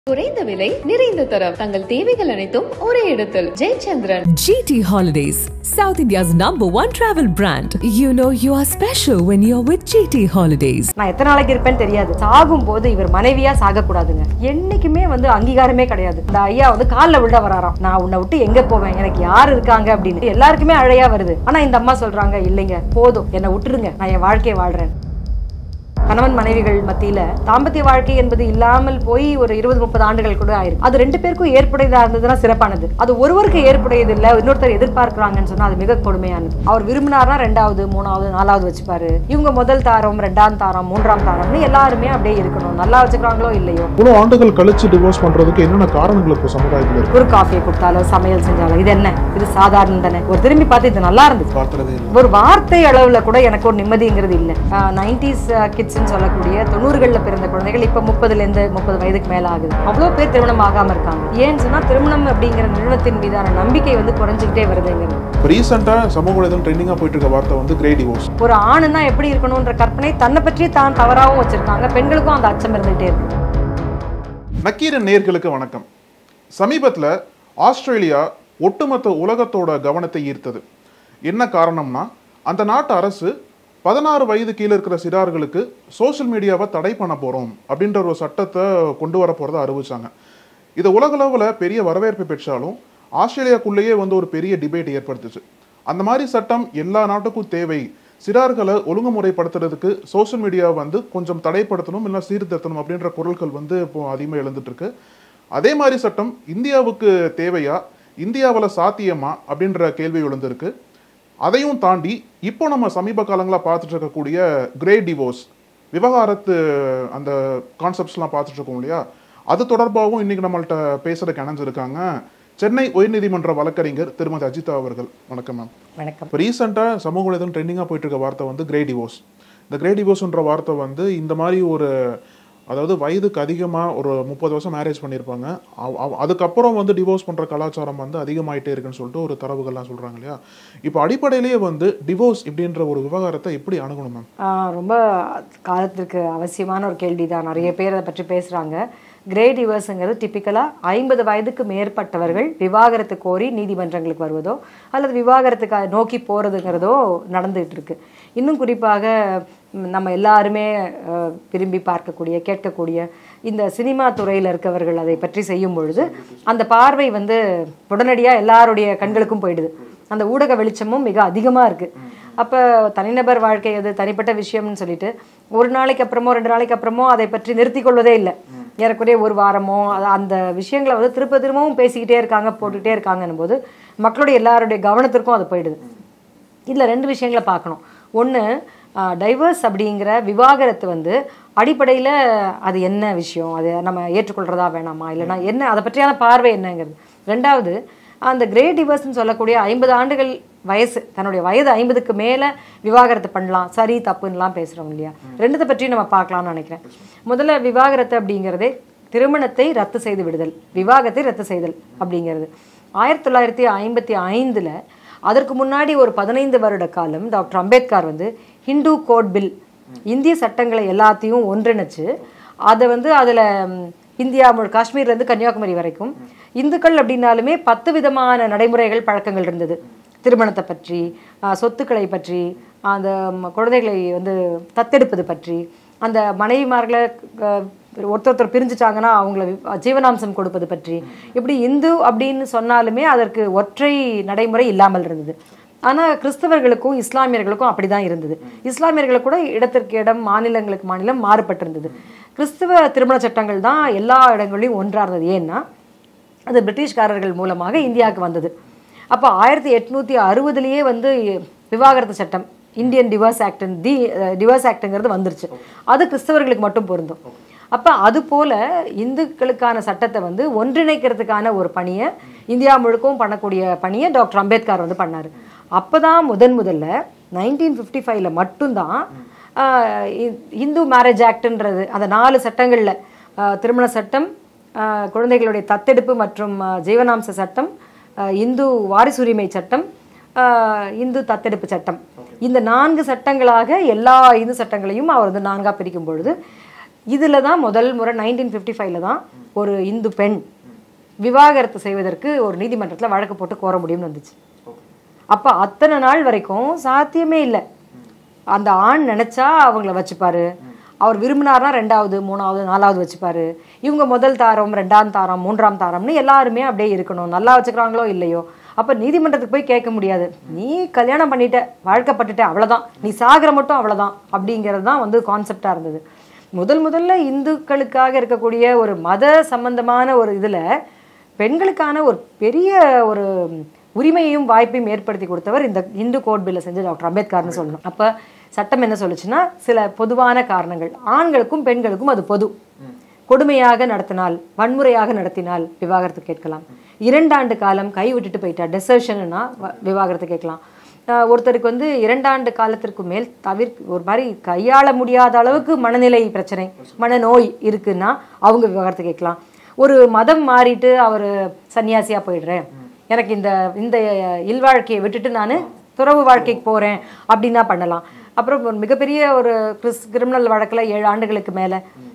குறைந்த விலை நிறைந்த தரம் தங்கள் தேவைகள் அனைத்தும் ஒரே இடத்தில் Jayachandran GT Holidays, South India's number one travel brand. You know you are special when you're with GT Holidays. நான் எத்தனை நாளைக்கு இருப்பேன்னு தெரியாது சாகும் போது இவர் மனைவியா சாகக்கூடாதுங்க என்னைக்குமே வந்து அங்கீகாரமே கிடையாது இந்த ஐயா வந்து காலில் விழ வராராம் நான் உன்னை விட்டு எங்க போவேன் எனக்கு யார் இருக்காங்க அப்படின்னு எல்லாருக்குமே அழையா வருது ஆனா இந்த அம்மா சொல்றாங்க இல்லைங்க போதும் என்னை விட்டுருங்க நான் என் வாழ்க்கையை வாழ்றேன் கணவன் மனைவிகள் மத்தியில தாம்பத்திய வாழ்க்கை என்பது இல்லாமல் போய் ஒரு இருபது முப்பது ஆண்டுகள் கூட ஆயிருக்கு அது ரெண்டு பேருக்கும் ஏற்புடையதா இருந்ததுன்னா சிறப்பானது அது ஒருவருக்கு ஏற்புடையது இல்ல இன்னொருத்தர் எதிர்பார்க்கறாங்கன்னு சொன்னா அது மிக கொடுமையானது அவர் விரும்பினார்னா ரெண்டாவது மூணாவது நாலாவது வச்சுப்பாரு இவங்க முதல் தாரம் ரெண்டாம் தாரம் மூன்றாம் தாரம்னு எல்லாருமே அப்படியே இருக்கணும் நல்லா வச்சுக்கிறாங்களோ இல்லையோ இவ்வளோ ஆண்டுகள் கழிச்சு டிவோர்ஸ் பண்றதுக்கு என்னென்ன காரணங்கள் இப்போ சமுதாயத்தில் இருக்கு ஒரு காஃபியை கொடுத்தாலோ சமையல் செஞ்சாலோ இது என்ன இது சாதாரணம் தானே ஒரு திரும்பி பார்த்து இது நல்லா இருந்துச்சு பார்க்கறதே இல்லை ஒரு வார்த்தை அளவுல கூட எனக்கு ஒரு நிம்மதிங்கிறது இல்லை நைன்டிஸ் கிட்ஸ்ன்னு சொல்லக்கூடிய தொண்ணூறுகள்ல பிறந்த குழந்தைகள் இப்ப முப்பதுல இருந்து முப்பது வயதுக்கு மேல ஆகுது அவ்வளோ பேர் திருமணம் ஆகாம இருக்காங்க ஏன்னு சொன்னா திருமணம் அப்படிங்கிற நிறுவனத்தின் மீதான நம்பிக்கை வந்து குறைஞ்சிக்கிட்டே வருதுங்கிறது இப்போ ரீசெண்டாக சமூக வலைதளம் ட்ரெண்டிங்காக போயிட்டு இருக்க வார்த்தை வந்து கிரே டிவோர்ஸ் ஒரு ஆணுன்னா எப்படி இருக்கணும்ன்ற கற்பனை தன்னை பற்றி தான் தவறாகவும் வச்சிருக்காங்க பெண்களுக்கும் அந்த அச்சம் இருந்துகிட்டே இருக்கு நக்கீரன் நேர்களுக்கு வணக்கம் சமீபத்தில் ஆஸ்திரேலியா ஒட்டுமொத்த உலகத்தோட கவனத்தை ஈர்த்தது என்ன காரணம்னா அந்த நாட்டு அரசு பதினாறு வயது கீழே இருக்கிற சிறார்களுக்கு சோஷியல் மீடியாவை தடை பண்ண போகிறோம் அப்படின்ற ஒரு சட்டத்தை கொண்டு வர போகிறத அறிவிச்சாங்க இது உலகளவில் பெரிய வரவேற்பு பெற்றாலும் ஆஸ்திரேலியாக்குள்ளேயே வந்து ஒரு பெரிய டிபேட் ஏற்படுத்துச்சு அந்த மாதிரி சட்டம் எல்லா நாட்டுக்கும் தேவை சிறார்களை ஒழுங்குமுறைப்படுத்துறதுக்கு சோஷியல் மீடியா வந்து கொஞ்சம் தடைப்படுத்தணும் இல்லை சீர்திருத்தணும் அப்படின்ற குரல்கள் வந்து இப்போ அதிகமாக எழுந்துட்டு இருக்கு அதே மாதிரி சட்டம் இந்தியாவுக்கு தேவையா இந்தியாவில் சாத்தியமா அப்படின்ற கேள்வி எழுந்திருக்கு அதையும் தாண்டி இப்போ நம்ம சமீப காலங்களாக பார்த்துட்டு இருக்கக்கூடிய கிரே டிவோர்ஸ் விவகாரத்து அந்த கான்செப்ட்ஸ்லாம் பார்த்துட்டு இருக்கோம் இல்லையா அது தொடர்பாகவும் இன்னைக்கு நம்மள்ட்ட பேசுறதுக்கு இணைஞ்சிருக்காங்க சென்னை உயர்நீதிமன்ற வழக்கறிஞர் திருமதி அஜிதா அவர்கள் வணக்கம் மேம் வணக்கம் இப்போ ரீசெண்டாக சமூக வலைதளம் ட்ரெண்டிங்காக போயிட்டு இருக்க வார்த்தை வந்து கிரே டிவோர்ஸ் இந்த கிரே டிவோர்ஸ்ன்ற வார்த்தை வந்து இந்த மாதிரி ஒரு அதாவது வயதுக்கு அதிகமாக ஒரு முப்பது வருஷம் மேரேஜ் பண்ணியிருப்பாங்க அவ- அவ- அதுக்கப்புறம் வந்து டிவோர்ஸ் பண்ணுற கலாச்சாரம் வந்து அதிகமாயிட்டே இருக்குன்னு சொல்லிட்டு ஒரு தரவுகள்லாம் சொல்கிறாங்க இல்லையா இப்போ அடிப்படையிலேயே வந்து டிவோர்ஸ் இப்படின்ற ஒரு விவகாரத்தை எப்படி அணுகணும் மேம் ஆஹ் ரொம்ப காலத்திற்கு அவசியமான ஒரு கேள்வி தான் நிறைய பேர் அதை பற்றி பேசுகிறாங்க கிரே டிவர்ஸுங்கிறது டிப்பிக்கலாக ஐம்பது வயதுக்கு மேற்பட்டவர்கள் விவாகரத்து கோரி நீதிமன்றங்களுக்கு வருவதோ அல்லது விவாகரத்துக்கு நோக்கி போகிறதுங்கிறதோ நடந்துகிட்டு இருக்கு இன்னும் குறிப்பாக ம், நம்ம எல்லாருமே அஹ், விரும்பி பார்க்கக்கூடிய கேட்கக்கூடிய இந்த சினிமா துறையில் இருக்கவர்கள் அதை பற்றி செய்யும் பொழுது அந்த பார்வை வந்து உடனடியாக எல்லாருடைய கண்களுக்கும் போயிடுது அந்த ஊடக வெளிச்சமும் மிக அதிகமாக இருக்குது அப்போ தனிநபர் வாழ்க்கை அது தனிப்பட்ட விஷயம்னு சொல்லிட்டு ஒரு நாளைக்கு அப்புறமோ ரெண்டு நாளைக்கு அப்புறமோ அதை பற்றி நிறுத்திக் கொள்வதே இல்லை ஏறக்குறைய ஒரு வாரமோ அது அந்த விஷயங்களை வந்து திருப்ப திரும்பவும் பேசிக்கிட்டே இருக்காங்க போட்டுக்கிட்டே இருக்காங்கன்னும் போது மக்களுடைய எல்லாருடைய கவனத்திற்கும் அது போயிடுது இதில் ரெண்டு விஷயங்களை பார்க்கணும் ஒன்று டைவர்ஸ் அப்படிங்கிற விவாகரத்து வந்து அடிப்படையில் அது என்ன விஷயம் அது நம்ம ஏற்றுக்கொள்கிறதா வேணாமா இல்லைன்னா என்ன அதை பற்றியான பார்வை என்னங்கிறது ரெண்டாவது அந்த கிரே டிவர்ஸ்னு சொல்லக்கூடிய ஐம்பது ஆண்டுகள் வயசு தன்னுடைய வயது ஐம்பதுக்கு மேலே விவாகரத்து பண்ணலாம் சரி தப்புன்னெலாம் பேசுகிறோம் இல்லையா ரெண்டுத்தை பற்றி நம்ம பார்க்கலாம்னு நினைக்கிறேன் முதல்ல விவாகரத்து அப்படிங்கிறதே திருமணத்தை ரத்து செய்து விடுதல் விவாகத்தை ரத்து செய்தல் அப்படிங்கிறது ஆயிரத்தி தொள்ளாயிரத்தி ஐம்பத்தி ஐந்தில் அதற்கு முன்னாடி ஒரு பதினைந்து வருட காலம் டாக்டர் அம்பேத்கர் வந்து ஹிந்து கோட் பில் இந்திய சட்டங்களை எல்லாத்தையும் ஒன்றிணைச்சு அதை வந்து அதில் இந்தியா முழு காஷ்மீர்லேருந்து கன்னியாகுமரி வரைக்கும் இந்துக்கள் அப்படின்னாலுமே பத்து விதமான நடைமுறைகள் பழக்கங்கள் இருந்தது திருமணத்தை பற்றி ஆஹ், சொத்துக்களை பற்றி அந்த ம், குழந்தைகளை வந்து தத்தெடுப்பது பற்றி அந்த மனைவிமார்களை அஹ், ஒருத்தர் ஒருத்தர் பிரிஞ்சுட்டாங்கன்னா அவங்கள வி- ஜீவனாம்சம் கொடுப்பது பற்றி இப்படி இந்து அப்படின்னு சொன்னாலுமே அதற்கு ஒற்றை நடைமுறை இல்லாமல் இருந்தது ஆனால் கிறிஸ்தவர்களுக்கும் இஸ்லாமியர்களுக்கும் அப்படிதான் இருந்தது இஸ்லாமியர்களுக்கு கூட இடத்திற்கு இடம் மாநிலங்களுக்கு மாநிலம் மாறுபட்டிருந்தது கிறிஸ்தவ திருமண சட்டங்கள் தான் எல்லா இடங்களையும் ஒன்றா இருந்தது ஏன்னா அது பிரிட்டிஷ்காரர்கள் மூலமாக இந்தியாவுக்கு வந்தது அப்போ ஆயிரத்தி எட்நூற்றி அறுபதுலேயே வந்து விவாகரத்து சட்டம் Indian divorce act the divorce ஆக்ட்டுங்கிறது வந்துருச்சு அது கிறிஸ்தவர்களுக்கு மட்டும் பொருந்தும் அப்போ அது போல இந்துக்களுக்கான சட்டத்தை வந்து ஒன்றிணைக்கிறதுக்கான ஒரு பணியை இந்தியா முழுக்கவும் பண்ணக்கூடிய பணியை டாக்டர் அம்பேத்கர் வந்து பண்ணார் அப்போ தான் முதன் முதல்ல நைன்டீன் ஃபிஃப்டி ஃபைவ்ல மட்டும்தான் ஆஹ், இ- இந்து மேரேஜ் ஆக்ட்ன்றது அந்த நாலு சட்டங்களில் திருமண சட்டம் ஆஹ், குழந்தைகளுடைய தத்தெடுப்பு மற்றும் ஆஹ், ஜீவனாம்ச சட்டம் ஆஹ், இந்து வாரிசுரிமை சட்டம் ஆஹ், இந்து தத்தெடுப்பு சட்டம் இந்த நான்கு சட்டங்களாக எல்லா இந்து சட்டங்களையும் அவர் வந்து நான்காக பிரிக்கும் பொழுது இதில் தான் முதல் முறை நைன்டீன் ஃபிஃப்டி ஃபைவ்ல தான் ஒரு இந்து பெண் விவாகரத்து செய்வதற்கு ஒரு நீதிமன்றத்தில் வழக்கு போட்டு கோர முடியும்னு வந்துச்சு அப்போ அத்தனை நாள் வரைக்கும் சாத்தியமே இல்லை அந்த ஆண் நினைச்சா அவங்கள வச்சுப்பாரு அவர் விரும்பினார்னா ரெண்டாவது மூணாவது நாலாவது வச்சுப்பாரு இவங்க முதல் தாரம் ரெண்டாம் தாரம் மூன்றாம் தாரம்னு எல்லாருமே அப்படியே இருக்கணும் நல்லா வச்சுக்கிறாங்களோ இல்லையோ அப்போ நீதிமன்றத்துக்கு போய் கேட்க முடியாது நீ கல்யாணம் பண்ணிட்ட வாழ்க்கப்பட்டுட்ட அவ்வளோதான் நீ சாகிற மட்டும் அவ்வளோதான் அப்படிங்கிறது தான் வந்து கான்செப்டாக இருந்தது முதல் முதல்ல இந்துக்களுக்காக இருக்கக்கூடிய ஒரு மத சம்பந்தமான ஒரு இதில் பெண்களுக்கான ஒரு பெரிய ஒரு உரிமையையும் வாய்ப்பையும் ஏற்படுத்தி கொடுத்தவர் இந்த இந்து கோட் பில்லை செஞ்ச டாக்டர் அம்பேத்கர்னு சொல்லணும் அப்போ சட்டம் என்ன சொல்லுச்சுன்னா சில பொதுவான காரணங்கள் ஆண்களுக்கும் பெண்களுக்கும் அது பொது கொடுமையாக நடத்தினால் வன்முறையாக நடத்தினால் விவாகரத்து கேட்கலாம் இரண்டாண்டு காலம் கை விட்டுட்டு போயிட்டா டெசர்ஷன்னா விவாகரத்து கேட்கலாம் ஆஹ் ஒருத்தருக்கு வந்து இரண்டாண்டு காலத்திற்கு மேல் தவிர்க்க ஒரு மாதிரி கையாள முடியாத அளவுக்கு மனநிலை பிரச்சனை மனநோய் இருக்குன்னா அவங்க விவாகரத்து கேட்கலாம் ஒரு மதம் மாறிட்டு அவர் சன்னியாசியா போயிடுறேன் எனக்கு இந்த இந்த இல்வாழ்க்கையை விட்டுட்டு நான் துறவு வாழ்க்கைக்கு போறேன் அப்படின்னா பண்ணலாம் அப்புறம் ஒரு மிகப்பெரிய ஒரு கிறிஸ் கிரிமினல் வழக்கில் ஏழு ஆண்டுகளுக்கு மேலே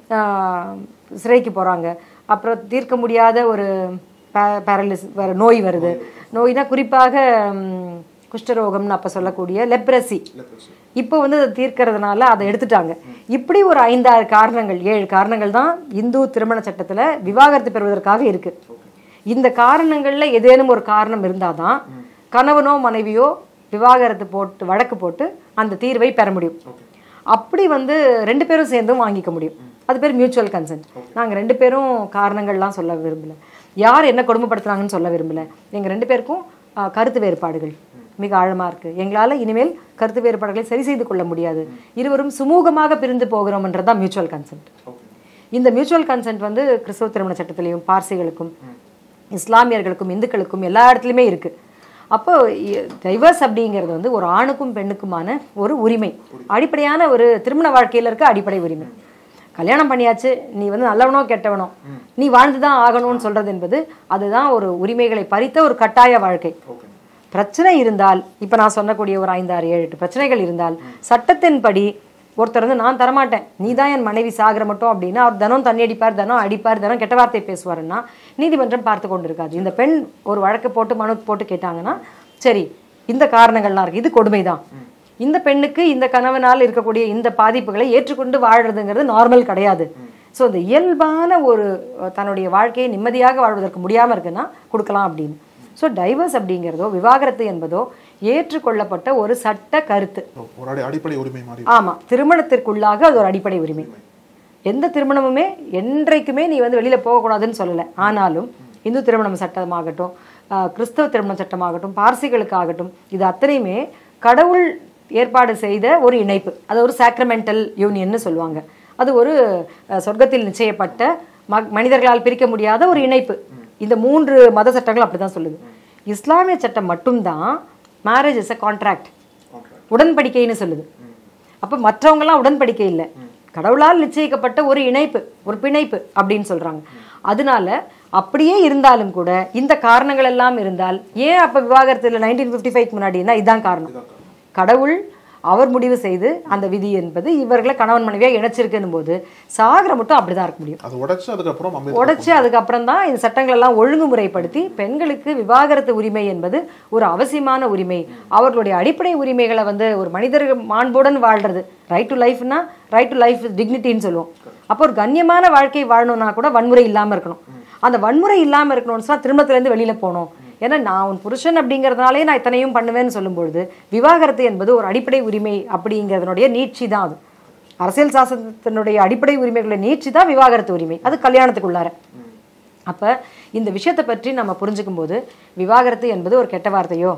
சிறைக்கு போகிறாங்க அப்புறம் தீர்க்க முடியாத ஒரு பேரலிஸ் வேறு நோய் வருது நோய்னா குறிப்பாக ம், குஷ்டரோகம்னு அப்போ சொல்லக்கூடிய லெப்ரசி இப்போ வந்து அதை தீர்க்கறதுனால அதை எடுத்துட்டாங்க இப்படி ஒரு ஐந்தாறு காரணங்கள் ஏழு காரணங்கள் தான் இந்து திருமண சட்டத்தில் விவாகரத்து பெறுவதற்காக இருக்கு இந்த காரணங்களில் ஏதேனும் ஒரு காரணம் இருந்தால் தான் கணவனோ மனைவியோ விவாகரத்து போட்டு வழக்கு போட்டு அந்த தீர்வை பெற முடியும் அப்படி வந்து ரெண்டு பேரும் சேர்ந்தும் வாங்கிக்க முடியும் அது பேர் மியூச்சுவல் கன்சென்ட் நாங்கள் ரெண்டு பேரும் காரணங்கள்லாம் சொல்ல விரும்பல யார் என்ன கொடுமைப்படுத்துறாங்கன்னு சொல்ல விரும்பல எங்கள் ரெண்டு பேருக்கும் ஆ, கருத்து வேறுபாடுகள் மிக ஆழமாக இருக்குது எங்களால் இனிமேல் கருத்து வேறுபாடுகளை சரி செய்து கொள்ள முடியாது இருவரும் சுமூகமாக பிரிந்து போகிறோம்ன்றது தான் மியூச்சுவல் கன்சென்ட் இந்த மியூச்சுவல் கன்சென்ட் வந்து கிறிஸ்தவ திருமண சட்டத்திலையும் பார்சிகளுக்கும் இஸ்லாமியர்களுக்கும் இந்துக்களுக்கும் எல்லா இடத்துலையுமே இருக்கு அப்போ டைவர்ஸ் அப்படிங்கிறது வந்து ஒரு ஆணுக்கும் பெண்ணுக்குமான ஒரு உரிமை அடிப்படையான ஒரு திருமண வாழ்க்கையில இருக்க அடிப்படை உரிமை கல்யாணம் பண்ணியாச்சு நீ வந்து நல்லவனோ கெட்டவனோ நீ வாழ்ந்து தான் ஆகணும்னு சொல்றது என்பது அதுதான் ஒரு உரிமைகளை பறித்த ஒரு கட்டாய வாழ்க்கை பிரச்சனை இருந்தால் இப்போ நான் சொன்னக்கூடிய ஒரு ஐந்தாறு ஏழு எட்டு பிரச்சனைகள் இருந்தால் சட்டத்தின்படி ஒருத்தர் வந்து நான் தரமாட்டேன் நீ தான் என் மனைவி சாகிற மட்டும் அப்படின்னா அவர் தினம் தண்ணி அடிப்பார் தினம் அடிப்பார் தினம் கெட்ட வார்த்தை பேசுவாருன்னா நீதிமன்றம் பார்த்து கொண்டு இருக்காது இந்த பெண் ஒரு வழக்கு போட்டு மனு போட்டு கேட்டாங்கன்னா சரி இந்த காரணங்கள்லாம் இருக்கு இது கொடுமைதான் இந்த பெண்ணுக்கு இந்த கணவனால் இருக்கக்கூடிய இந்த பாதிப்புகளை ஏற்றுக்கொண்டு வாழறதுங்கிறது நார்மல் கிடையாது ஸோ இந்த இயல்பான ஒரு அஹ், தன்னுடைய வாழ்க்கையை நிம்மதியாக வாழ்வதற்கு முடியாமல் இருக்குன்னா கொடுக்கலாம் அப்படின்னு ஸோ டைவர்ஸ் அப்படிங்கிறதோ விவாகரத்து என்பதோ ஏற்றுக்கொள்ளப்பட்ட ஒரு சட்ட கருத்து ஒரு அடி- அடிப்படை உரிமை மாதிரி ஆமா திருமணத்திற்குள்ளாக அது ஒரு அடிப்படை உரிமை எந்த திருமணமுமே என்றைக்குமே நீ வந்து வெளியில போகக்கூடாதுன்னு சொல்லலை ஆனாலும் இந்து திருமணம் சட்டமாகட்டும் ஆஹ், கிறிஸ்தவ திருமண சட்டமாகட்டும் பார்சிகளுக்காகட்டும் இது அத்தனையுமே கடவுள் ஏற்பாடு செய்த ஒரு இணைப்பு அது ஒரு சாக்ரமெண்டல் யூனியன்னு சொல்லுவாங்க அது ஒரு அஹ், சொர்க்கத்தில் நிச்சயப்பட்ட ம- மனிதர்களால் பிரிக்க முடியாத ஒரு இணைப்பு இந்த மூன்று மத சட்டங்கள் அப்படிதான் சொல்லுது இஸ்லாமிய சட்டம் மட்டும்தான் மேரேஜ் இஸ் அ கான்ட்ராக்ட் உடன்படிக்கைன்னு சொல்லுது அப்ப மற்றவங்கலாம் உடன்படிக்கை இல்லை கடவுளால் நிச்சயிக்கப்பட்ட ஒரு இணைப்பு ஒரு பிணைப்பு அப்படின்னு சொல்றாங்க அதனால அப்படியே இருந்தாலும் கூட இந்த காரணங்கள் எல்லாம் இருந்தால் ஏன் அப்ப விவாகரத்துல நைன்டீன் ஃபிஃப்டி ஃபைவ் முன்னாடினா இதான் காரணம் கடவுள் அவர் முடிவு செய்து அந்த விதி என்பது இவர்களை கணவன் மனைவியா இணைச்சிருக்குன்னும் போது சாகர மட்டும் அப்படிதான் இருக்க முடியும் அது உடைச்சு அதுக்கப்புறம் அம்பேத்கர் உடைச்சு அதுக்கப்புறம் தான் இந்த சட்டங்கள் எல்லாம் ஒழுங்குமுறைப்படுத்தி பெண்களுக்கு விவாகரத்து உரிமை என்பது ஒரு அவசியமான உரிமை அவர்களுடைய அடிப்படை உரிமைகளை வந்து ஒரு மனிதர் மாண்புடன் வாழ்றது ரைட் டு லைஃப்னா ரைட் டு லைஃப் டிக்னிட்டின்னு சொல்லுவோம் அப்போ ஒரு கண்ணியமான வாழ்க்கை வாழணும்னா கூட வன்முறை இல்லாம இருக்கணும் அந்த வன்முறை இல்லாம இருக்கணும்னு சொன்னா திருமணத்துல இருந்து வெளியில போகணும் ஏன்னா நான் உன் புருஷன் அப்படிங்கிறதுனாலே நான் இத்தனையும் பண்ணுவேன்னு சொல்லும்பொழுது விவாகரத்து என்பது ஒரு அடிப்படை உரிமை அப்படிங்கிறதுனுடைய நீட்சி தான் அது அரசியல் சாசனத்தினுடைய அடிப்படை உரிமைகளை நீட்சி தான் விவாகரத்து உரிமை அது கல்யாணத்துக்குள்ளார அப்ப இந்த விஷயத்தை பற்றி நம்ம புரிஞ்சுக்கும் போது விவாகரத்து என்பது ஒரு கெட்ட வார்த்தையோ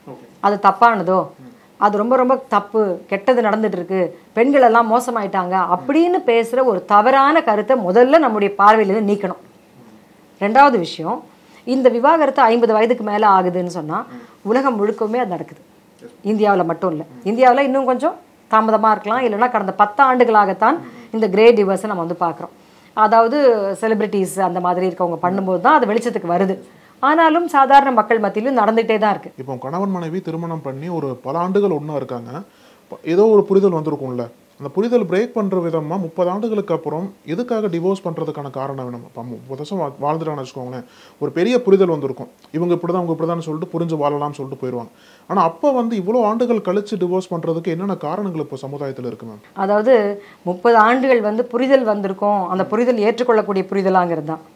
அது தப்பானதோ அது ரொம்ப ரொம்ப தப்பு கெட்டது நடந்துட்டு இருக்கு பெண்கள் எல்லாம் மோசமாயிட்டாங்க அப்படின்னு பேசுற ஒரு தவறான கருத்தை முதல்ல நம்முடைய பார்வையிலிருந்து நீக்கணும் ரெண்டாவது விஷயம் இந்த விவாகரத்து ஐம்பது வயதுக்கு மேல ஆகுதுன்னு சொன்னா உலகம் முழுக்கவுமே அது நடக்குது இந்தியாவுல மட்டும் இல்லை இந்தியாவுல இன்னும் கொஞ்சம் தாமதமா இருக்கலாம் இல்லைன்னா கடந்த பத்து ஆண்டுகளாகத்தான் இந்த கிரே டிவர்ஸை நம்ம வந்து பார்க்குறோம் அதாவது செலிபிரிட்டிஸ் அந்த மாதிரி இருக்கவங்க பண்ணும்போது தான் அது வெளிச்சத்துக்கு வருது ஆனாலும் சாதாரண மக்கள் மத்தியிலும் நடந்துகிட்டே தான் இருக்கு இப்போ கணவன் மனைவி திருமணம் பண்ணி ஒரு பல ஆண்டுகள் ஒண்ணா இருக்காங்க ப- ஏதோ ஒரு புரிதல் வந்திருக்கும்ல அந்த புரிதல் பிரேக் பண்ற விதமா முப்பது ஆண்டுகளுக்கு அப்புறம் எதுக்காக டிவோர்ஸ் பண்றதுக்கான காரணம் வேணும் அப்ப முப்பது வருஷம் வா- வாழ்ந்துட்டாங்கன்னு வச்சுக்கோங்களேன் ஒரு பெரிய புரிதல் வந்திருக்கும் இவங்க இப்படிதான் அவங்க இப்படிதான் சொல்லிட்டு புரிஞ்சு வாழலாம்னு சொல்லிட்டு போயிடுவாங்க ஆனா அப்ப வந்து இவ்வளவு ஆண்டுகள் கழிச்சு டிவோர்ஸ் பண்றதுக்கு என்னென்ன காரணங்கள் இப்போ சமுதாயத்துல இருக்கு மேம் அதாவது முப்பது ஆண்டுகள் வந்து புரிதல் வந்திருக்கும் அந்த புரிதல் ஏற்றுக்கொள்ளக்கூடிய புரிதலாங்கிறது தான்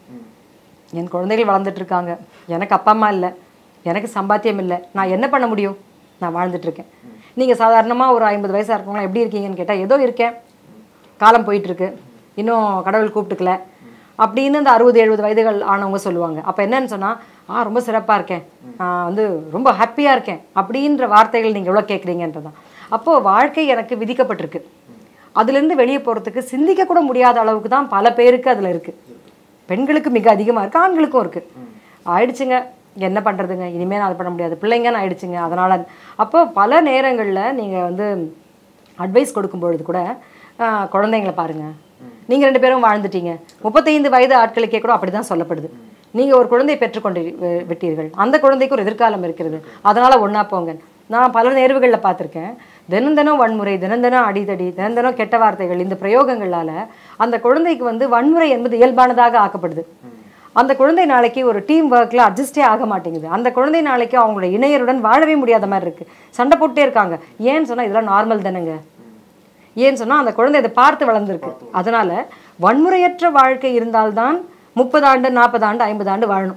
என் குழந்தைகள் வளர்ந்துட்டு இருக்காங்க எனக்கு அப்பா அம்மா இல்லை எனக்கு சம்பாத்தியம் இல்லை நான் என்ன பண்ண முடியும் நான் வாழ்ந்துட்டு இருக்கேன் நீங்கள் சாதாரணமாக ஒரு ஐம்பது வயசாக இருக்கவங்களா எப்படி இருக்கீங்கன்னு கேட்டால் ஏதோ இருக்கேன் காலம் போயிட்டு இருக்கு இன்னும் கடவுள் கூப்பிட்டுக்கல அப்படின்னு இந்த அறுபது எழுபது வயதுகள் ஆனவங்க சொல்லுவாங்க அப்போ என்னன்னு சொன்னால் ஆ ரொம்ப சிறப்பாக இருக்கேன் நான் வந்து ரொம்ப ஹாப்பியாக இருக்கேன் அப்படின்ற வார்த்தைகள் நீங்கள் எவ்வளோ கேட்குறீங்கன்றதான் அப்போது வாழ்க்கை எனக்கு விதிக்கப்பட்டிருக்கு அதுலேருந்து வெளியே போகிறதுக்கு சிந்திக்க கூட முடியாத அளவுக்கு தான் பல பேருக்கு அதில் இருக்குது பெண்களுக்கு மிக அதிகமாக இருக்குது ஆண்களுக்கும் இருக்குது ஆயிடுச்சுங்க என்ன பண்ணுறதுங்க இனிமேல் நான் அது பண்ண முடியாது பிள்ளைங்கன்னு ஆயிடுச்சுங்க அதனால் அப்போ பல நேரங்களில் நீங்கள் வந்து அட்வைஸ் கொடுக்கும் பொழுது கூட ஆஹ், குழந்தைங்களை பாருங்க நீங்கள் ரெண்டு பேரும் வாழ்ந்துட்டீங்க முப்பத்தைந்து வயது ஆட்களுக்கே கூட அப்படி தான் சொல்லப்படுது நீங்கள் ஒரு குழந்தை பெற்றுக்கொண்டு வி- விட்டீர்கள் அந்த குழந்தைக்கு ஒரு எதிர்காலம் இருக்கிறது அதனால் ஒன்றா போங்க நான் பல நேர்வுகளில் பார்த்துருக்கேன் தினம் தினம் வன்முறை தினம் தினம் அடிதடி தினம் தினம் கெட்ட வார்த்தைகள் இந்த பிரயோகங்களால் அந்த குழந்தைக்கு வந்து வன்முறை என்பது இயல்பானதாக ஆக்கப்படுது அந்த குழந்தை நாளைக்கு ஒரு டீம் ஒர்க்கில் அட்ஜஸ்டே ஆக மாட்டேங்குது அந்த குழந்தை நாளைக்கு அவங்களோட இணையருடன் வாழவே முடியாத மாதிரி இருக்கு சண்டை போட்டே இருக்காங்க ஏன்னு சொன்னா இதெல்லாம் நார்மல் தானேங்க ஏன்னு சொன்னா அந்த குழந்தை இதை பார்த்து வளர்ந்துருக்கு அதனால வன்முறையற்ற வாழ்க்கை இருந்தால்தான் முப்பது ஆண்டு நாற்பது ஆண்டு ஐம்பது ஆண்டு வாழணும்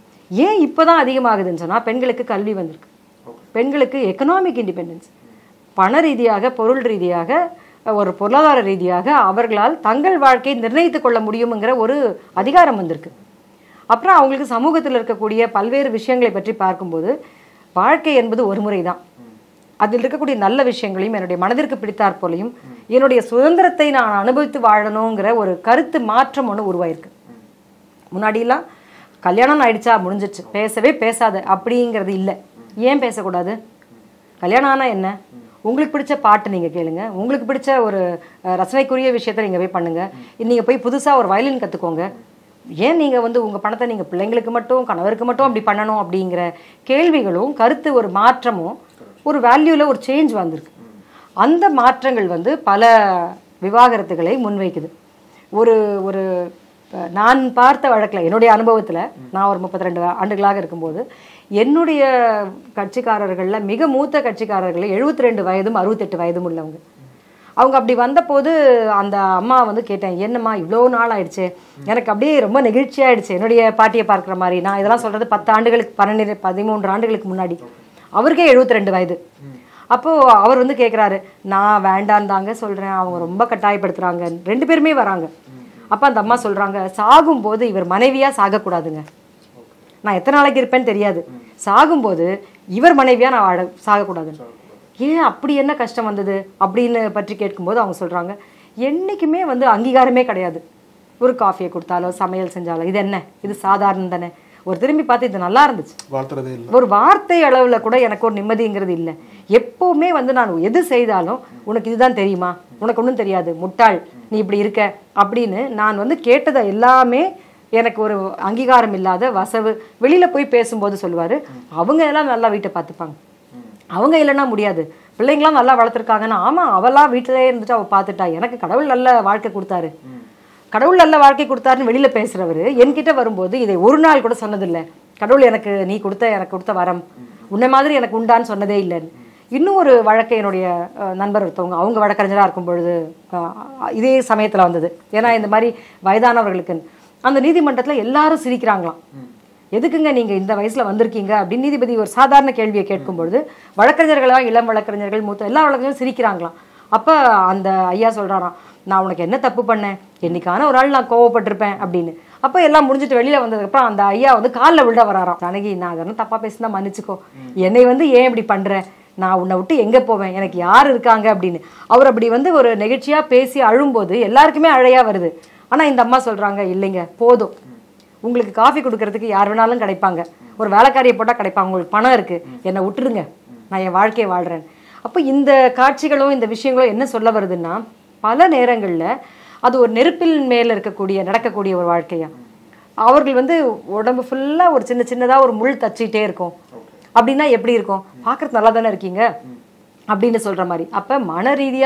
ஏன் இப்போதான் அதிகமாகுதுன்னு சொன்னா பெண்களுக்கு கல்வி வந்திருக்கு பெண்களுக்கு எக்கனாமிக் இண்டிபெண்டன்ஸ் பண ரீதியாக பொருள் ரீதியாக ஒரு பொருளாதார ரீதியாக அவர்களால் தங்கள் வாழ்க்கையை நிர்ணயித்துக் கொள்ள முடியுங்கிற ஒரு அதிகாரம் வந்திருக்கு அப்புறம் அவங்களுக்கு சமூகத்தில் இருக்கக்கூடிய பல்வேறு விஷயங்களை பற்றி பார்க்கும்போது வாழ்க்கை என்பது ஒரு முறை தான் அதில் இருக்கக்கூடிய நல்ல விஷயங்களையும் என்னுடைய மனதிற்கு பிடித்தாற் போலையும் என்னுடைய சுதந்திரத்தை நான் அனுபவித்து வாழணுங்கிற ஒரு கருத்து மாற்றம் ஒன்று உருவாயிருக்கு முன்னாடிலாம் கல்யாணம் ஆயிடுச்சா முடிஞ்சிச்சு பேசவே பேசாத அப்படிங்கிறது இல்லை ஏன் பேசக்கூடாது கல்யாணம் ஆனால் என்ன உங்களுக்கு பிடிச்ச பாட்டு நீங்கள் கேளுங்க உங்களுக்கு பிடிச்ச ஒரு அஹ், ரசனைக்குரிய விஷயத்தை நீங்கள் போய் பண்ணுங்க நீங்கள் போய் புதுசாக ஒரு வயலின் கற்றுக்கோங்க ஏன் நீங்கள் வந்து உங்கள் பணத்தை நீங்கள் பிள்ளைங்களுக்கு மட்டும் கணவருக்கு மட்டும் அப்படி பண்ணணும் அப்படிங்கிற கேள்விகளும் கருத்து ஒரு மாற்றமும் ஒரு வேல்யூவில் ஒரு சேஞ்ச் வந்திருக்கு அந்த மாற்றங்கள் வந்து பல விவாகரத்துகளை முன்வைக்குது ஒரு ஒரு அஹ், நான் பார்த்த வழக்கில் என்னுடைய அனுபவத்தில் நான் ஒரு முப்பத்தி ரெண்டு ஆண்டுகளாக இருக்கும்போது என்னுடைய கட்சிக்காரர்களில் மிக மூத்த கட்சிக்காரர்கள் 72 ரெண்டு வயதும் அறுபத்தெட்டு வயதும் உள்ளவங்க அவங்க அப்படி வந்தபோது அந்த அம்மா வந்து கேட்டேன் என்னம்மா இவ்வளோ நாள் ஆயிடுச்சு எனக்கு அப்படியே ரொம்ப நெகிழ்ச்சியாயிடுச்சு என்னுடைய பாட்டியை பார்க்குற மாதிரி நான் இதெல்லாம் சொல்கிறது பத்து ஆண்டுகளுக்கு பன்னெண்டு பதிமூன்று ஆண்டுகளுக்கு முன்னாடி அவருக்கே 72 ரெண்டு வயது அப்போது அவர் வந்து கேட்குறாரு நான் வேண்டான்னு தாங்க சொல்கிறேன் அவங்க ரொம்ப கட்டாயப்படுத்துகிறாங்க ரெண்டு பேருமே வராங்க அப்போ அந்த அம்மா சொல்கிறாங்க சாகும்போது இவர் மனைவியாக சாகக்கூடாதுங்க நான் எத்தனை நாளைக்கு இருப்பேன்னு தெரியாது சாகும்போது இவர் மனைவியா நான் வாழ சாகக்கூடாது ஏன் அப்படி என்ன கஷ்டம் வந்தது அப்படின்னு பற்றி கேட்கும்போது அவங்க சொல்றாங்க என்னைக்குமே வந்து அங்கீகாரமே கிடையாது ஒரு காஃபியை கொடுத்தாலோ சமையல் செஞ்சாலோ இது என்ன இது சாதாரணம் தானே ஒரு திரும்பி பார்த்து இது நல்லா இருந்துச்சு வாழ்த்துறதே இல்லை ஒரு வார்த்தை அளவுல கூட எனக்கு ஒரு நிம்மதிங்கிறது இல்லை எப்பவுமே வந்து நான் எது செய்தாலும் உனக்கு இதுதான் தெரியுமா உனக்கு ஒன்றும் தெரியாது முட்டாள் நீ இப்படி இருக்க அப்படின்னு நான் வந்து கேட்டதை எல்லாமே எனக்கு ஒரு அங்கீகாரம் இல்லாத வசவு வெளியில போய் பேசும்போது சொல்லுவாரு அவங்க எல்லாம் நல்லா வீட்டை பார்த்துப்பாங்க அவங்க இல்லைன்னா முடியாது பிள்ளைங்களாம் நல்லா வளர்த்துருக்காங்கன்னா ஆமா அவெல்லாம் வீட்டிலே இருந்துட்டு அவ பார்த்துட்டா எனக்கு கடவுள் நல்ல வாழ்க்கை கொடுத்தாரு கடவுள் நல்ல வாழ்க்கை கொடுத்தாருன்னு வெளியில பேசுறவரு என்கிட்ட வரும்போது இதை ஒரு நாள் கூட சொன்னதில்லை கடவுள் எனக்கு நீ கொடுத்த எனக்கு கொடுத்த வரம் உன்னை மாதிரி எனக்கு உண்டான்னு சொன்னதே இல்லைன்னு இன்னும் ஒரு வழக்கு என்னுடைய அஹ், நண்பர் ஒருத்தவங்க அவங்க வழக்கறிஞராக இருக்கும் பொழுது அஹ், இதே சமயத்துல வந்தது ஏன்னா இந்த மாதிரி வயதானவர்களுக்கு அந்த நீதிமன்றத்துல எல்லாரும் சிரிக்கிறாங்களாம் எதுக்குங்க நீங்க இந்த வயசுல வந்திருக்கீங்க அப்படின்னு நீதிபதி ஒரு சாதாரண கேள்வியை கேட்கும் பொழுது வழக்கறிஞர்களா இளம் வழக்கறிஞர்கள் மூத்த எல்லா வழக்கறிஞரும் சிரிக்கிறாங்களாம் அப்ப அந்த ஐயா சொல்றாராம் நான் உனக்கு என்ன தப்பு பண்ணேன் என்னைக்கான ஒரு ஆள் நான் கோவப்பட்டிருப்பேன் அப்படின்னு அப்ப எல்லாம் முடிஞ்சிட்டு வெளியில வந்ததுக்கப்புறம் அந்த ஐயா வந்து காலில் விழ வராராம் ஜானகி நான் அதெல்லாம் தப்பா பேசினா மன்னிச்சுக்கோ என்னை வந்து ஏன் இப்படி பண்ற நான் உன்னை விட்டு எங்க போவேன் எனக்கு யார் இருக்காங்க அப்படின்னு அவர் அப்படி வந்து ஒரு நெகிழ்ச்சியா பேசி அழும்போது எல்லாருக்குமே அழையா வருது ஆனா இந்த அம்மா சொல்றாங்க இல்லைங்க போதும் உங்களுக்கு காஃபி கொடுக்கறதுக்கு யார் வேணாலும் கிடைப்பாங்க ஒரு வேலைக்காரியை போட்டால் கிடைப்பாங்க உங்களுக்கு பணம் இருக்கு என்னை விட்டுருங்க நான் என் வாழ்க்கையை வாழ்றேன் அப்போ இந்த காட்சிகளும் இந்த விஷயங்களும் என்ன சொல்ல வருதுன்னா பல நேரங்களில் அது ஒரு நெருப்பில் மேல இருக்கக்கூடிய நடக்கக்கூடிய ஒரு வாழ்க்கையா அவர்கள் வந்து உடம்பு ஃபுல்லாக ஒரு சின்ன சின்னதாக ஒரு முள் தச்சிட்டே இருக்கும் அப்படின்னா எப்படி இருக்கும் பார்க்கறது நல்லா தானே இருக்கீங்க அப்படின்னு சொல்ற மாதிரி அப்ப மன ரீதியா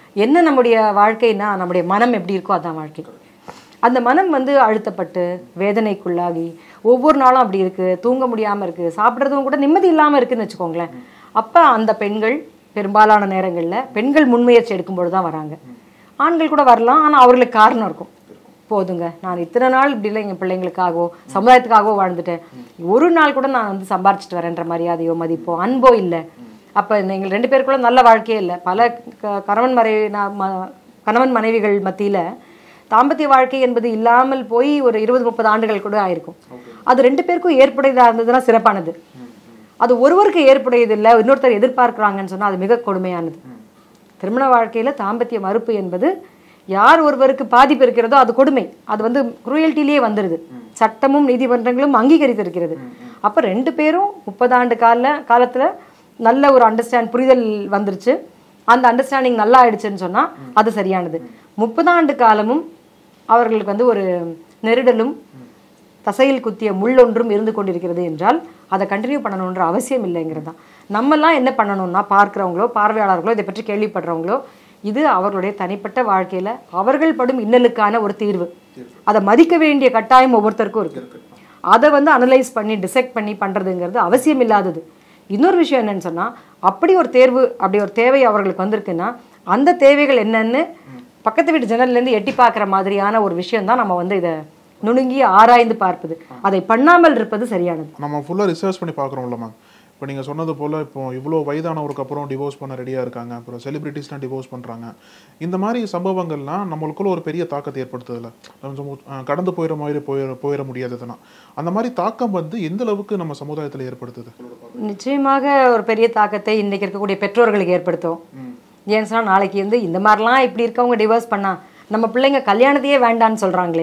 என்ன நம்முடைய வாழ்க்கைனா நம்முடைய மனம் எப்படி இருக்கோ அதான் வாழ்க்கை அந்த மனம் வந்து அழுத்தப்பட்டு வேதனைக்குள்ளாகி ஒவ்வொரு நாளும் அப்படி இருக்கு தூங்க முடியாம இருக்கு சாப்பிட்றதும் கூட நிம்மதி இல்லாம இருக்குன்னு வச்சுக்கோங்களேன் அப்ப அந்த பெண்கள் பெரும்பாலான நேரங்கள்ல பெண்கள் முன்முயற்சி எடுக்கும்போது தான் வராங்க ஆண்கள் கூட வரலாம் ஆனா அவர்களுக்கு காரணம் இருக்கும் போதுங்க நான் இத்தனை நாள் இப்படி இல்லை எங்கள் பிள்ளைங்களுக்காகவோ சமுதாயத்துக்காகவோ வாழ்ந்துட்டேன் ஒரு நாள் கூட நான் வந்து சம்பாரிச்சிட்டு வரேன்ற மரியாதையோ மதிப்போ அன்போ இல்லை அப்போ எங்கள் ரெண்டு பேருக்குள்ள நல்ல வாழ்க்கையே இல்லை பல க- கணவன் மனைவி நான் ம- கணவன் மனைவிகள் மத்தியில் தாம்பத்திய வாழ்க்கை என்பது இல்லாமல் போய் ஒரு இருபது முப்பது ஆண்டுகள் கூட ஆயிருக்கும் அது ரெண்டு பேருக்கும் ஏற்புடையதாக இருந்ததுன்னா சிறப்பானது அது ஒருவருக்கு ஏற்புடையது இல்லை இன்னொருத்தர் எதிர்பார்க்குறாங்கன்னு சொன்னால் அது மிக கொடுமையானது திருமண வாழ்க்கையில தாம்பத்திய மறுப்பு என்பது யார் ஒருவருக்கு பாதிப்பு இருக்கிறதோ அது கொடுமை அது வந்து குரூயல்ட்டிலேயே வந்துருது சட்டமும் நீதிமன்றங்களும் அங்கீகரித்திருக்கிறது அப்ப ரெண்டு பேரும் முப்பது ஆண்டு கால காலத்துல நல்ல ஒரு அண்டர்ஸ்டாண்ட் புரிதல் வந்துருச்சு அந்த அண்டர்ஸ்டாண்டிங் நல்லா ஆயிடுச்சுன்னு சொன்னா அது சரியானது முப்பது ஆண்டு காலமும் அவர்களுக்கு வந்து ஒரு நெருடலும் தசையில் குத்திய முள்ளொன்றும் இருந்து கொண்டிருக்கிறது என்றால் அதை கண்டினியூ பண்ணணுன்ற அவசியம் இல்லைங்கிறது தான் நம்மெல்லாம் என்ன பண்ணணும்னா பார்க்குறவங்களோ பார்வையாளர்களோ இதை பற்றி கேள்விப்படுறவங்களோ இது அவர்களுடைய தனிப்பட்ட வாழ்க்கையில அவர்கள் படும் இன்னலுக்கான ஒரு தீர்வு அதை மதிக்க வேண்டிய கட்டாயம் ஒவ்வொருத்தருக்கும் இருக்கு அதை வந்து அனலைஸ் பண்ணி டிசெக்ட் பண்ணி பண்றதுங்கிறது அவசியம் இல்லாதது இன்னொரு விஷயம் என்னன்னு சொன்னா அப்படி ஒரு தேர்வு அப்படி ஒரு தேவை அவர்களுக்கு வந்திருக்குன்னா அந்த தேவைகள் என்னன்னு பக்கத்து வீட்டு ஜன்னல்ல இருந்து எட்டி பார்க்குற மாதிரியான ஒரு விஷயம் தான் நம்ம வந்து இதை நுணுங்கி ஆராய்ந்து பார்ப்பது அதை பண்ணாமல் இருப்பது சரியானது நம்ம ஃபுல்லாக ரிசர்ச் பண்ணி பார்க்குறோம்ல மேம் இப்போ நீங்கள் சொன்னது போல் இப்போ இவ்வளோ வயதானவருக்கு அப்புறம் டிவோர்ஸ் பண்ண ரெடியாக இருக்காங்க அப்புறம் செலிபிரிட்டிஸ்லாம் டிவோர்ஸ் பண்ணுறாங்க இந்த மாதிரி சம்பவங்கள்லாம் நம்மளுக்குள்ள ஒரு பெரிய தாக்கத்தை ஏற்படுத்துதில்ல நம்ம அஹ், கடந்து போயிட மாதிரி போயிட போயிட முடியாததுன்னா அந்த மாதிரி தாக்கம் வந்து எந்த அளவுக்கு நம்ம சமுதாயத்தில் ஏற்படுத்துது நிச்சயமாக ஒரு பெரிய தாக்கத்தை இன்னைக்கு இருக்கக்கூடிய பெற்றோர்களுக்கு ஏற்படுத்தும் ஏன்னு சொன்னா நாளைக்கு வந்து இந்த மாதிரிலாம் இப்படி இருக்கவங்க டிவோர்ஸ் பண்ணா நம்ம பிள்ளைங்க கல்யாணத்தையே வேண்டான்னு சொல்றாங்களே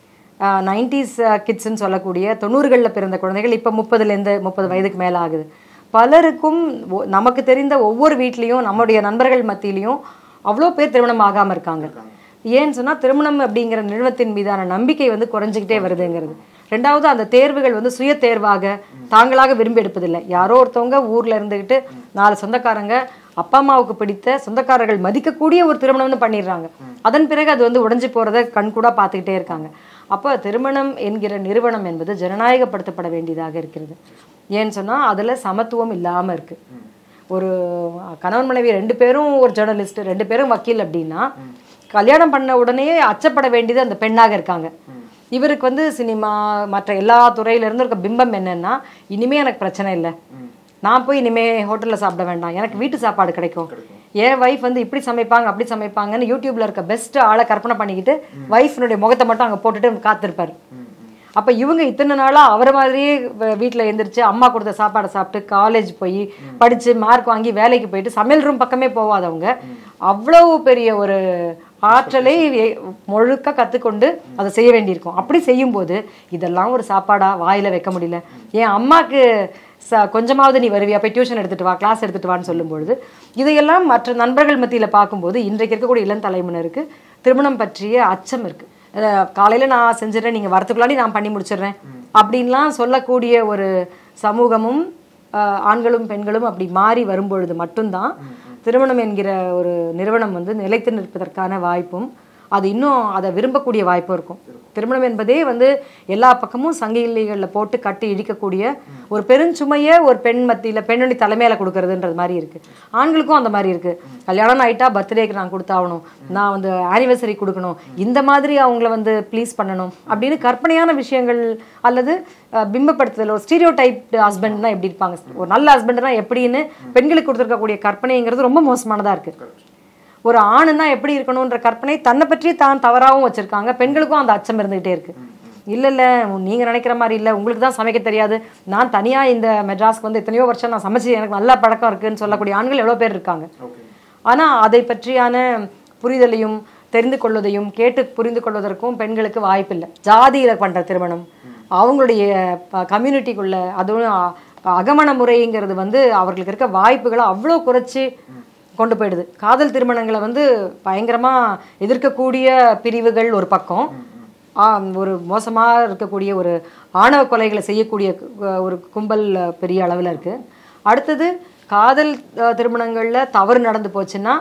நைன்டிஸ் கிட்ஸ்ன்னு சொல்லக்கூடிய தொண்ணூறுகளில் பிறந்த குழந்தைகள் இப்போ முப்பதுலேருந்து முப்பது வயதுக்கு மேலே ஆகுது பலருக்கும் ஒ- நமக்கு தெரிந்த ஒவ்வொரு வீட்லேயும் நம்முடைய நண்பர்கள் மத்தியிலையும் அவ்வளோ பேர் திருமணம் ஆகாமல் இருக்காங்க ஏன்னு சொன்னால் திருமணம் அப்படிங்கிற நிறுவனத்தின் மீதான நம்பிக்கை வந்து குறைஞ்சிக்கிட்டே வருதுங்கிறது ரெண்டாவது அந்த தேர்வுகள் வந்து சுய தேர்வாக தாங்களாக விரும்பி எடுப்பதில்லை யாரோ ஒருத்தவங்க ஊர்ல இருந்துக்கிட்டு நாலு சொந்தக்காரங்க அப்பா அம்மாவுக்கு பிடித்த சொந்தக்காரர்கள் மதிக்கக்கூடிய ஒரு திருமணம்னு பண்ணிடுறாங்க அதன் பிறகு அது வந்து உடைஞ்சு போறதை கண்கூடா பார்த்துக்கிட்டே இருக்காங்க அப்போ திருமணம் என்கிற நிறுவனம் என்பது ஜனநாயகப்படுத்தப்பட வேண்டியதாக இருக்கிறது ஏன்னு சொன்னா அதுல சமத்துவம் இல்லாம இருக்கு ஒரு கணவன் மனைவி ரெண்டு பேரும் ஒரு ஜேர்னலிஸ்ட் ரெண்டு பேரும் வக்கீல் அப்படின்னா கல்யாணம் பண்ண உடனே அச்சப்பட வேண்டியது அந்த பெண்ணாக இருக்காங்க இவருக்கு வந்து சினிமா மற்ற எல்லா துறையில இருந்து இருக்க பிம்பம் என்னன்னா இனிமே எனக்கு பிரச்சனை இல்லை நான் போய் இனிமே ஹோட்டல்ல சாப்பிட வேண்டாம் எனக்கு வீட்டு சாப்பாடு கிடைக்கும் என் வைஃப் வந்து இப்படி சமைப்பாங்க அப்படி சமைப்பாங்கன்னு யூடியூப்ல இருக்க பெஸ்ட் ஆளை கற்பனை பண்ணிக்கிட்டு வைஃபினுடைய முகத்தை மட்டும் அங்க போட்டுட்டு காத்திருப்பாரு அப்ப இவங்க இத்தனை நாளா அவரை மாதிரியே வ- வீட்ல எந்திரிச்சு அம்மா கொடுத்த சாப்பாடை சாப்பிட்டு காலேஜ் போய் படிச்சு மார்க் வாங்கி வேலைக்கு போயிட்டு சமையல் ரூம் பக்கமே போகாதவங்க அவ்வளவு பெரிய ஒரு ஆற்றலை எ- முழுக்க கத்துக்கொண்டு அதை செய்ய வேண்டியிருக்கும் அப்படி செய்யும்போது இதெல்லாம் ஒரு சாப்பாடா வாயில வைக்க முடியல என் அம்மாக்கு ச கொஞ்சமாவது நீ வருவியா போய் டியூஷன் எடுத்துட்டு வா கிளாஸ் எடுத்துட்டு வான்னு சொல்லும்பொழுது இதையெல்லாம் மற்ற நண்பர்கள் மத்தியில பார்க்கும்போது இன்றைக்கு இருக்கக்கூடிய இளம் தலைமுறைக்கு திருமணம் பற்றிய அச்சம் இருக்கு அஹ் காலையில நான் செஞ்சிடறேன் நீங்க வரத்துக்குள்ளாடி நான் பண்ணி முடிச்சிடுறேன் அப்படின்லாம் சொல்லக்கூடிய ஒரு சமூகமும் அஹ் ஆண்களும் பெண்களும் அப்படி மாறி வரும்பொழுது மட்டும்தான் திருமணம் என்கிற ஒரு நிறுவனம் வந்து நிலைத்து நிற்பதற்கான வாய்ப்பும் அது இன்னும் அதை விரும்பக்கூடிய வாய்ப்பும் இருக்கும் திருமணம் என்பதே வந்து எல்லா பக்கமும் சங்கிலிகளில் போட்டு கட்டி இடிக்கக்கூடிய ஒரு பெருஞ்சுமையை ஒரு பெண் மத்தியில் பெண்ணுடைய தலைமையில கொடுக்கறதுன்றது மாதிரி இருக்கு ஆண்களுக்கும் அந்த மாதிரி இருக்கு கல்யாணம் ஆயிட்டா பர்த்டேக்கு நான் கொடுத்தாகணும் நான் வந்து ஆனிவர்சரி கொடுக்கணும் இந்த மாதிரி அவங்கள வந்து ப்ளீஸ் பண்ணணும் அப்படின்னு கற்பனையான விஷயங்கள் அல்லது அஹ், பிம்பப்படுத்துதல் ஒரு ஸ்டீரியோ டைப் ஹஸ்பண்ட்னா எப்படி இருப்பாங்க ஒரு நல்ல ஹஸ்பண்ட்னா எப்படின்னு பெண்களுக்கு கொடுத்துருக்கக்கூடிய கற்பனைங்கிறது ரொம்ப மோசமானதா இருக்கு ஒரு ஆணுன்னா எப்படி இருக்கணுன்ற கற்பனை தன்னை பற்றி தான் தவறாகவும் வச்சிருக்காங்க பெண்களுக்கும் அந்த அச்சம் இருந்துகிட்டே இருக்கு இல்ல இல்ல நீங்க நினைக்கிற மாதிரி இல்ல உங்களுக்கு தான் சமைக்க தெரியாது நான் தனியா இந்த மெட்ராஸ்க்கு வந்து எத்தனையோ வருஷம் நான் சமைச்சு எனக்கு நல்ல பழக்கம் இருக்குன்னு சொல்லக்கூடிய ஆண்கள் எவ்வளவு பேர் இருக்காங்க ஆனா அதை பற்றியான புரிதலையும் தெரிந்து கொள்வதையும் கேட்டு புரிந்து கொள்வதற்கும் பெண்களுக்கு வாய்ப்பில்லை ஜாதியில பண்ற திருமணம் அவங்களுடைய கம்யூனிட்டிக்குள்ள அதுவும் அ- அகமண முறைங்கிறது வந்து அவர்களுக்கு இருக்க வாய்ப்புகளை அவ்வளோ குறைச்சி கொண்டு போயிடுது காதல் திருமணங்களை வந்து பயங்கரமா எதிர்க்கக்கூடிய பிரிவுகள் ஒரு பக்கம் ஆ, ஒரு மோசமா இருக்கக்கூடிய ஒரு ஆணவ கொலைகளை செய்யக்கூடிய கு- ஒரு கும்பல் அஹ், பெரிய அளவுல இருக்கு அடுத்தது காதல் அஹ், திருமணங்கள்ல தவறு நடந்து போச்சுன்னா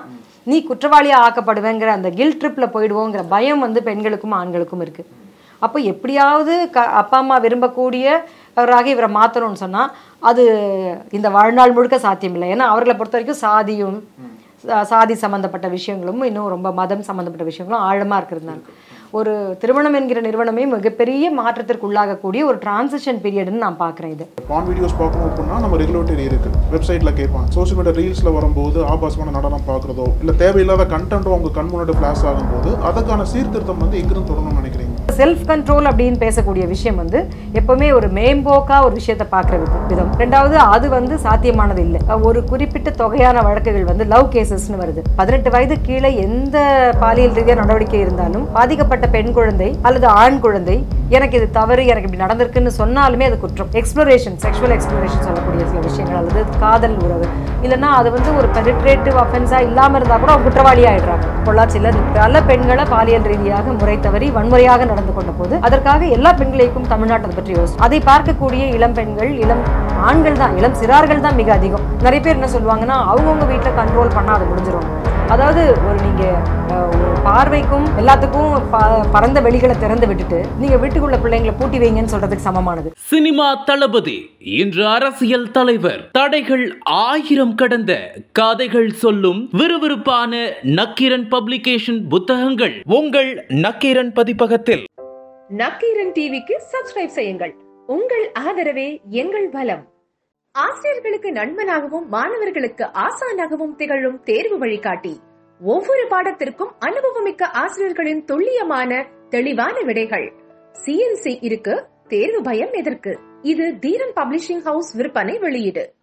நீ குற்றவாளியா ஆக்கப்படுவேங்கிற அந்த கில் ட்ரிப்ல போயிடுவோங்கிற பயம் வந்து பெண்களுக்கும் ஆண்களுக்கும் இருக்கு அப்போ எப்படியாவது க அப்பா அம்மா விரும்பக்கூடியவராக இவரை மாற்றணும்னு சொன்னால் அது இந்த வாழ்நாள் முழுக்க சாத்தியமில்லை ஏன்னா அவர்களை பொறுத்த வரைக்கும் சாதியும் சா- சாதி சம்பந்தப்பட்ட விஷயங்களும் இன்னும் ரொம்ப மதம் சம்பந்தப்பட்ட விஷயங்களும் ஆழமாக இருக்கிறதுனால ஒரு திருமணம் என்கிற நிறுவனமே மிகப்பெரிய மாற்றத்திற்கு உள்ளாகக்கூடிய ஒரு டிரான்சிஷன் பீரியட்னு நான் பார்க்குறேன் இது பான் வீடியோஸ் பார்க்கணும் அப்படின்னா நம்ம ரெகுலேட்டரி இருக்கு வெப்சைட்ல கேட்பாங்க சோஷியல் மீடியா ரீல்ஸ்ல வரும்போது ஆபாசமான நடனம் பார்க்குறதோ இல்ல தேவையில்லாத கண்டென்ட்டோ உங்க கண் முன்னாடி ஃபிளாஷ் ஆகும்போது அதுக்கான சீர்திருத்தம் வந்து எங்கிருந்து தொடங்கணும்னு நினைக்கிறீங்க செல்ஃப் கண்ட்ரோல் அப்படின்னு பேசக்கூடிய விஷயம் வந்து எப்பவுமே ஒரு மேம்போக்கா ஒரு விஷயத்தை பார்க்குற விதம் ரெண்டாவது அது வந்து சாத்தியமானது இல்லை ஒரு குறிப்பிட்ட தொகையான வழக்குகள் வந்து லவ் கேசஸ்னு வருது பதினெட்டு வயது கீழே எந்த பாலியல் ரீதியாக நடவடிக்கை இருந்தாலும் பாதிக்கப்பட்ட பெண் குழந்தை அல்லது ஆண் குழந்தை எனக்கு இது தவறு எனக்கு இப்படி நடந்திருக்குன்னு சொன்னாலுமே அது குற்றம் எக்ஸ்ப்ளோரேஷன் செக்ஷுவல் எக்ஸ்ப்ளோரேஷன் சொல்லக்கூடிய சில விஷயங்கள் அல்லது காதல் உறவு இல்லைன்னா அது வந்து ஒரு பெனிட்ரேட்டிவ் அஃபென்ஸா இல்லாம இருந்தா கூட அவங்க குற்றவாளி ஆயிடுறாங்க பொள்ளாச்சியில் பல பெண்களை பாலியல் ரீதியாக முறை தவறி வன்முறையாக நடந்து கொண்ட போது அதற்காக எல்லா பெண்களுக்கும் தமிழ்நாட்டை பற்றி யோசி அதை பார்க்கக்கூடிய இளம் பெண்கள் இளம் ஆண்கள் தான் இளம் சிறார்கள் தான் மிக அதிகம் நிறைய பேர் என்ன சொல்லுவாங்கன்னா அவங்கவுங்க வீட்டில் கண்ட்ரோல் பண்ணா அது முடிஞ்சிரும் அதாவது ஒரு நீங்க அஹ், ஒரு பார்வைக்கும் எல்லாத்துக்கும் ப- பரந்த வெளிகளை திறந்து விட்டுட்டு நீங்க வீட்டுக்குள்ள பிள்ளைங்களை பூட்டி வைங்கன்னு சொல்றதுக்கு சமமானது சினிமா தளபதி இன்று அரசியல் தலைவர் தடைகள் ஆயிரம் கடந்த கதைகள் சொல்லும் விறுவிறுப்பான நக்கீரன் பப்ளிகேஷன் புத்தகங்கள் உங்கள் நக்கீரன் பதிப்பகத்தில் நக்கீரன் டிவிக்கு சப்ஸ்கிரைப் செய்யுங்கள் உங்கள் ஆதரவே எங்கள் பலம் ஆசிரியர்களுக்கு நண்பனாகவும் மாணவர்களுக்கு ஆசானாகவும் திகழும் தேர்வு வழிகாட்டி ஒவ்வொரு பாடத்திற்கும் அனுபவமிக்க ஆசிரியர்களின் துல்லியமான தெளிவான விடைகள் சிஎன்சி இருக்கு தேர்வு பயம் எதற்கு இது தீரன் பப்ளிஷிங் ஹவுஸ் விற்பனை வெளியீடு